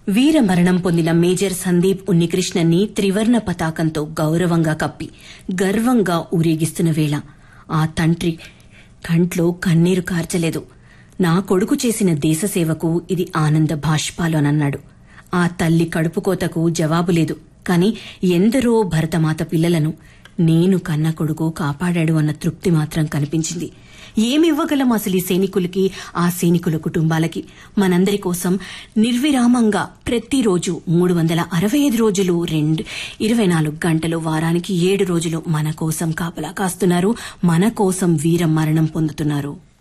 వీర మరణం పొందిన మేజర్ సందీప్ ఉన్నికృష్ణన్ని త్రివర్ణ పతాకంతో గౌరవంగా కప్పి గర్వంగా ఊరేగిస్తున్న వేళ ఆ తండ్రి కంట్లో కన్నీరు కార్చలేదు నా కొడుకు చేసిన దేశసేవకు ఇది ఆనంద భాష్పాలు అనన్నాడు ఆ తల్లి కడుపు కోతకు జవాబు లేదు కాని ఎందరో భరతమాత పిల్లలను నేను కన్న కొడుకు కాపాడాడు అన్న తృప్తి మాత్రం కనిపించింది ఏమివ్వగలం అసలు ఈ సైనికులకి ఆ సైనికుల కుటుంబాలకి మనందరి కోసం నిర్విరామంగా ప్రతిరోజు మూడు వందల అరవై ఐదు రోజులు రెండు ఇరవై నాలుగు గంటలు వారానికి ఏడు రోజులు మన కోసం కాపలా కాస్తున్నారు మన కోసం వీర మరణం పొందుతున్నారు